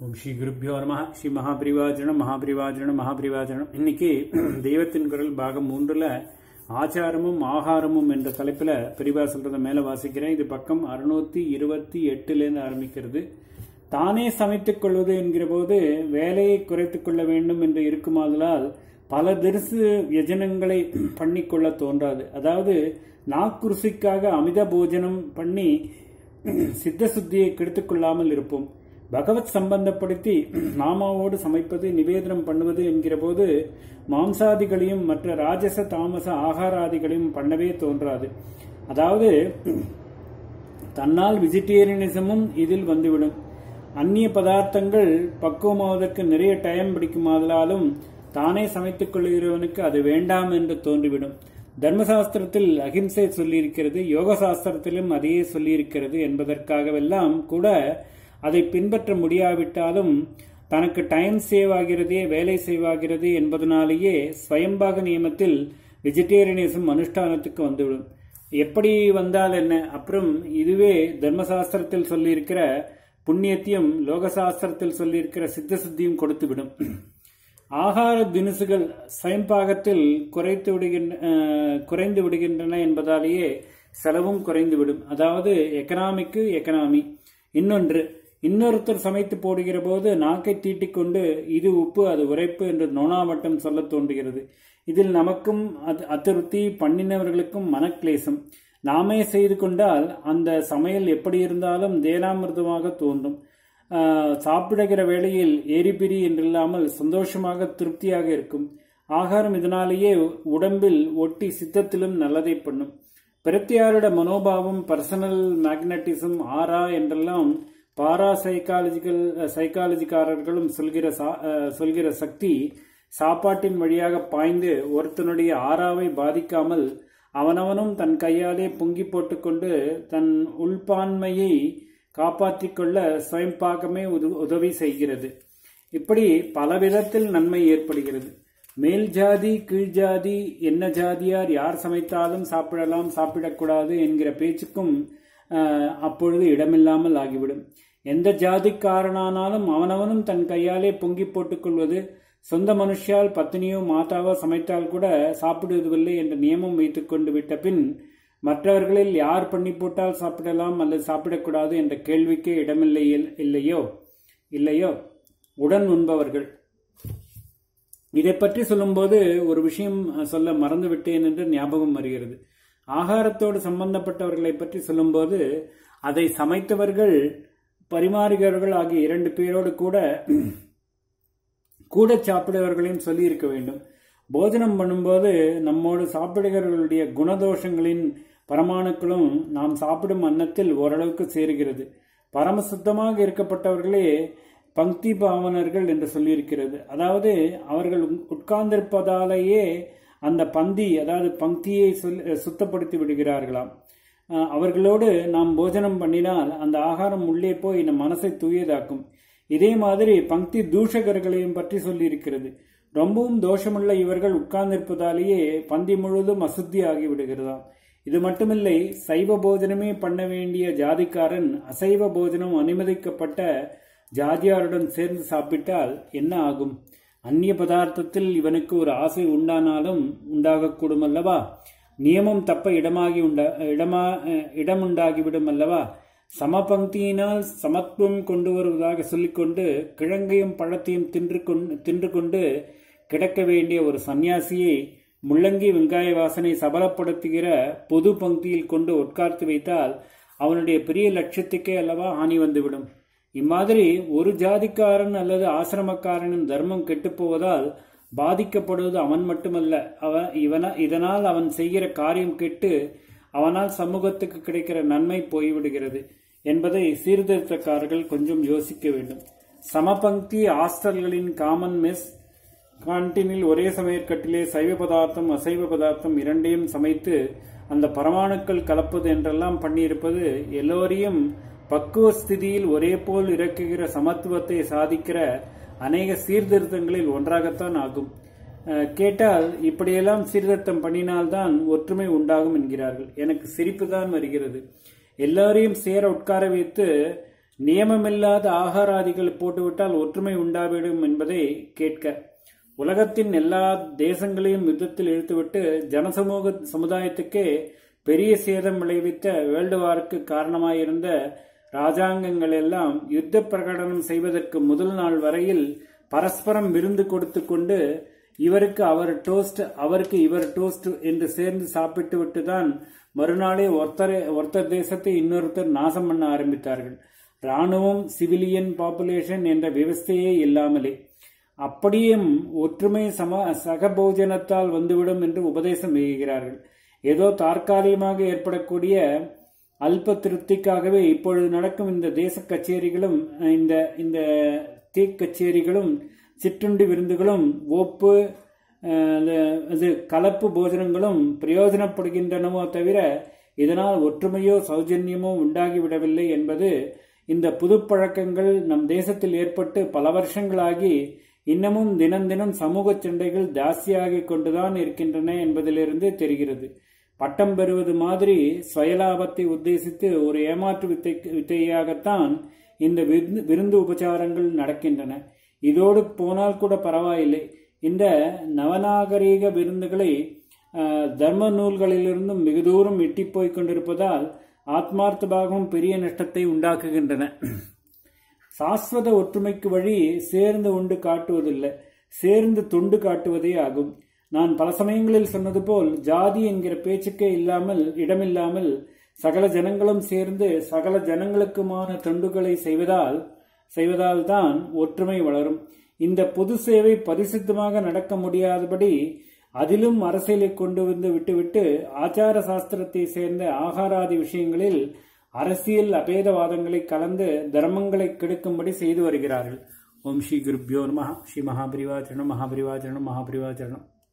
ஓம் ஸ்ரீ குருப்பியோ நம ஸ்ரீ மகாபிரிவாஜனம் மகாபிரிவாஜனம் மகாபிரிவாஜனம் இன்னைக்கு தெய்வத்தின் குரல் பாகம் மூன்றுல ஆச்சாரமும் ஆகாரமும் என்ற தலைப்புல பெரிவா சொல்றத மேல வாசிக்கிறேன் இது பக்கம் அறுநூத்தி இருபத்தி எட்டுல இருந்து ஆரம்பிக்கிறது தானே சமைத்துக் கொள்வது என்கிற போது வேலையை குறைத்துக் கொள்ள வேண்டும் என்று இருக்குமாதலால் பல திருசு வியஜனங்களை பண்ணிக்கொள்ள தோன்றாது அதாவது நாக்குருசிக்காக அமித போஜனம் பண்ணி சித்த சுத்தியை கெடுத்துக் கொள்ளாமல் இருப்போம் பகவத் சம்பந்தப்படுத்தி நாமாவோடு சமைப்பது நிவேதனம் பண்ணுவது என்கிற போது மாம்சாதிகளையும் மற்ற ராஜச தாமச ஆகாராதிகளையும் பண்ணவே தோன்றாது அதாவது தன்னால் வெஜிடேரியனிசமும் இதில் வந்துவிடும் அந்நிய பதார்த்தங்கள் பக்குவமாவதற்கு நிறைய டைம் பிடிக்குமாதலாலும் தானே சமைத்துக் கொள்கிறவனுக்கு அது வேண்டாம் என்று தோன்றிவிடும் தர்மசாஸ்திரத்தில் அகிம்சை சொல்லியிருக்கிறது யோக சாஸ்திரத்திலும் அதையே சொல்லியிருக்கிறது என்பதற்காகவெல்லாம் கூட அதை பின்பற்ற முடியாவிட்டாலும் தனக்கு டைம் சேவ் ஆகிறதே வேலை சேவ் ஆகிறது என்பதனாலேயே ஸ்வயம்பாக நியமத்தில் வெஜிடேரியனிசம் அனுஷ்டானத்துக்கு வந்துவிடும் எப்படி வந்தால் என்ன அப்புறம் இதுவே தர்மசாஸ்திரத்தில் சொல்லியிருக்கிற புண்ணியத்தையும் லோகசாஸ்திரத்தில் சொல்லியிருக்கிற சித்த சுத்தியும் கொடுத்துவிடும் ஆகார தினுசுகள் ஸ்வயம்பாகத்தில் குறைத்து விடுகின்ற குறைந்து விடுகின்றன என்பதாலேயே செலவும் குறைந்துவிடும் அதாவது எக்கனாமிக்கு எக்கனாமி இன்னொன்று இன்னொருத்தர் சமைத்து போடுகிற போது நாக்கை தீட்டிக்கொண்டு இது உப்பு அது உரைப்பு என்று நோனா மட்டும் சொல்ல தோன்றுகிறது இதில் நமக்கும் அதிருப்தி பண்ணினவர்களுக்கும் மனக்லேசம் நாமே செய்து கொண்டால் அந்த சமையல் எப்படி இருந்தாலும் தேனாமிர்தமாக தோன்றும் சாப்பிடுகிற வேளையில் ஏரிபிரி என்றில்லாமல் சந்தோஷமாக திருப்தியாக இருக்கும் ஆகாரம் இதனாலேயே உடம்பில் ஒட்டி சித்தத்திலும் நல்லதை பண்ணும் பிரத்தியாரோட மனோபாவம் பர்சனல் மேக்னட்டிசம் ஆரா என்றெல்லாம் பாரா சைக்காலஜிக்கல் சைக்காலஜிக்காரர்களும் சொல்கிற சொல்கிற சக்தி சாப்பாட்டின் வழியாக பாய்ந்து ஒருத்தனுடைய ஆறாவை பாதிக்காமல் அவனவனும் தன் கையாலே பொங்கி போட்டுக்கொண்டு தன் உள்பான்மையை காப்பாற்றிக் கொள்ள சுயம்பாகமே உதவி செய்கிறது இப்படி பல விதத்தில் நன்மை ஏற்படுகிறது மேல் ஜாதி கீழ் ஜாதி என்ன ஜாதியார் யார் சமைத்தாலும் சாப்பிடலாம் சாப்பிடக்கூடாது என்கிற பேச்சுக்கும் அப்பொழுது இடமில்லாமல் ஆகிவிடும் எந்த ஜாதிக்காரனானாலும் அவனவனும் தன் கையாலே பொங்கி போட்டுக்கொள்வது சொந்த மனுஷியால் பத்தினியோ மாதாவோ சமைத்தால் கூட சாப்பிடுவதில்லை என்ற நியமம் வைத்துக் கொண்டு விட்ட பின் மற்றவர்களில் யார் பண்ணி போட்டால் சாப்பிடலாம் அல்லது சாப்பிடக்கூடாது என்ற கேள்விக்கே இடமில்லை இல்லையோ இல்லையோ உடன் உண்பவர்கள் இதை பற்றி சொல்லும்போது ஒரு விஷயம் சொல்ல மறந்து விட்டேன் என்று ஞாபகம் வருகிறது ஆகாரத்தோடு சம்பந்தப்பட்டவர்களை பற்றி சொல்லும்போது அதை சமைத்தவர்கள் பரிமாறுகிறவர்கள் ஆகிய இரண்டு பேரோடு கூட கூட சாப்பிடுவர்களையும் சொல்லி இருக்க வேண்டும் போஜனம் பண்ணும்போது நம்மோடு சாப்பிடுகிறவர்களுடைய குணதோஷங்களின் பரமாணுக்களும் நாம் சாப்பிடும் அன்னத்தில் ஓரளவுக்கு சேருகிறது பரமசுத்தமாக இருக்கப்பட்டவர்களே பங்கி பாவனர்கள் என்று சொல்லியிருக்கிறது அதாவது அவர்கள் உட்கார்ந்திருப்பதாலேயே அந்த பந்தி அதாவது பங்கியை சொல் சுத்தப்படுத்தி விடுகிறார்களாம் அவர்களோடு நாம் போஜனம் பண்ணினால் அந்த ஆகாரம் உள்ளே போய் நம் மனசை தூயதாக்கும் இதே மாதிரி பங்கி தூஷகர்களையும் பற்றி சொல்லியிருக்கிறது ரொம்பவும் தோஷமுள்ள இவர்கள் உட்கார்ந்திருப்பதாலேயே பந்தி முழுவதும் அசுத்தி ஆகி விடுகிறதாம் இது மட்டுமில்லை சைவ போஜனமே பண்ண வேண்டிய ஜாதிக்காரன் அசைவ போஜனம் அனுமதிக்கப்பட்ட ஜாதியாருடன் சேர்ந்து சாப்பிட்டால் என்ன ஆகும் அந்நிய பதார்த்தத்தில் இவனுக்கு ஒரு ஆசை உண்டானாலும் உண்டாகக்கூடும் அல்லவா நியமம் தப்ப இடமாகி உண்டா இடமா இடம் உண்டாகிவிடும் அல்லவா சமபங்கியினால் சமத்துவம் கொண்டு வருவதாக சொல்லிக்கொண்டு கிழங்கையும் பழத்தையும் தின்று கொண்டு தின்று கொண்டு கிடக்க வேண்டிய ஒரு சன்னியாசியை முள்ளங்கி வெங்காய வாசனை சபலப்படுத்துகிற பொது பங்கியில் கொண்டு உட்கார்த்து வைத்தால் அவனுடைய பெரிய லட்சத்துக்கே அல்லவா ஆணி வந்துவிடும் இம்மாதிரி ஒரு ஜாதிக்காரன் அல்லது ஆசிரமக்காரனின் தர்மம் கெட்டுப்போவதால் பாதிக்கப்படுவது அவன் மட்டுமல்ல அவன் இவன இதனால் அவன் செய்கிற காரியம் கெட்டு அவனால் சமூகத்துக்கு கிடைக்கிற நன்மை போய்விடுகிறது என்பதை சீர்திருத்தக்காரர்கள் கொஞ்சம் யோசிக்க வேண்டும் சமபங்கி ஹாஸ்டல்களின் காமன் மெஸ் கான்டீனில் ஒரே சமையற்கட்டிலே சைவ பதார்த்தம் அசைவ பதார்த்தம் இரண்டையும் சமைத்து அந்த பரமாணுக்கள் கலப்பது என்றெல்லாம் பண்ணியிருப்பது எல்லோரையும் பக்குவ ஸ்திதியில் ஒரே போல் இறக்குகிற சமத்துவத்தை சாதிக்கிற அநேக சீர்திருத்தங்களில் ஒன்றாகத்தான் ஆகும் கேட்டால் இப்படியெல்லாம் சீர்திருத்தம் பண்ணினால்தான் ஒற்றுமை உண்டாகும் என்கிறார்கள் எனக்கு சிரிப்பு தான் வருகிறது எல்லாரையும் சேர உட்கார வைத்து நியமமில்லாத ஆகாராதிகள் போட்டுவிட்டால் ஒற்றுமை உண்டாவிடும் என்பதை கேட்க உலகத்தின் எல்லா தேசங்களையும் யுத்தத்தில் இழுத்துவிட்டு ஜனசமூக சமுதாயத்துக்கே பெரிய சேதம் விளைவித்த வேர்ல்டு வாருக்கு காரணமாயிருந்த ராஜாங்கங்கள் எல்லாம் யுத்த பிரகடனம் செய்வதற்கு முதல் நாள் வரையில் பரஸ்பரம் விருந்து கொடுத்து கொண்டு இவருக்கு அவர் டோஸ்ட் அவருக்கு இவர் டோஸ்ட் என்று சேர்ந்து சாப்பிட்டு விட்டுதான் மறுநாளே ஒருத்தர் ஒருத்தர் தேசத்தை இன்னொருத்தர் நாசம் பண்ண ஆரம்பித்தார்கள் ராணுவம் சிவிலியன் பாப்புலேஷன் என்ற விவஸ்தையே இல்லாமலே அப்படியும் ஒற்றுமை சம சகபோஜனத்தால் வந்துவிடும் என்று உபதேசம் செய்கிறார்கள் ஏதோ தற்காலிகமாக ஏற்படக்கூடிய அல்ப திருப்திக்காகவே இப்பொழுது நடக்கும் இந்த தேச கச்சேரிகளும் இந்த இந்த தீ கச்சேரிகளும் சிற்றுண்டி விருந்துகளும் ஓப்பு அது கலப்பு போஜனங்களும் பிரயோஜனப்படுகின்றனவோ தவிர இதனால் ஒற்றுமையோ சௌஜன்யமோ உண்டாகிவிடவில்லை என்பது இந்த புது பழக்கங்கள் நம் தேசத்தில் ஏற்பட்டு பல வருஷங்களாகி இன்னமும் தினம் தினம் சமூக சண்டைகள் ஜாஸ்தியாகிக் கொண்டுதான் இருக்கின்றன என்பதிலிருந்து தெரிகிறது பட்டம் பெறுவது மாதிரி சுயலாபத்தை உத்தேசித்து ஒரு ஏமாற்று வித்தை வித்தையாகத்தான் இந்த விருந்து உபச்சாரங்கள் நடக்கின்றன இதோடு போனால் கூட பரவாயில்லை இந்த நவநாகரீக விருந்துகளை தர்ம நூல்களிலிருந்தும் வெகு தூரம் எட்டி போய்க் கொண்டிருப்பதால் ஆத்மார்த்தபாகவும் பெரிய நஷ்டத்தை உண்டாக்குகின்றன சாஸ்வத ஒற்றுமைக்கு வழி சேர்ந்து உண்டு காட்டுவதில்லை சேர்ந்து தொண்டு காட்டுவதே ஆகும் நான் பல சமயங்களில் சொன்னது போல் ஜாதி என்கிற பேச்சுக்கே இல்லாமல் இடமில்லாமல் சகல ஜனங்களும் சேர்ந்து சகல ஜனங்களுக்குமான தொண்டுகளை செய்வதால் செய்வதால் தான் ஒற்றுமை வளரும் இந்த பொது சேவை பரிசுத்தமாக நடக்க முடியாதபடி அதிலும் அரசியலை கொண்டு வந்து விட்டுவிட்டு ஆச்சார சாஸ்திரத்தை சேர்ந்த ஆகாராதி விஷயங்களில் அரசியல் அபேதவாதங்களை கலந்து தர்மங்களை கெடுக்கும்படி செய்து வருகிறார்கள் ஓம் ஸ்ரீ குருப்யோ நம ஸ்ரீ மகாபரிவாச்சரணம் மகாபரிவாச்சரணம் மகாபரிவாச்சரணம்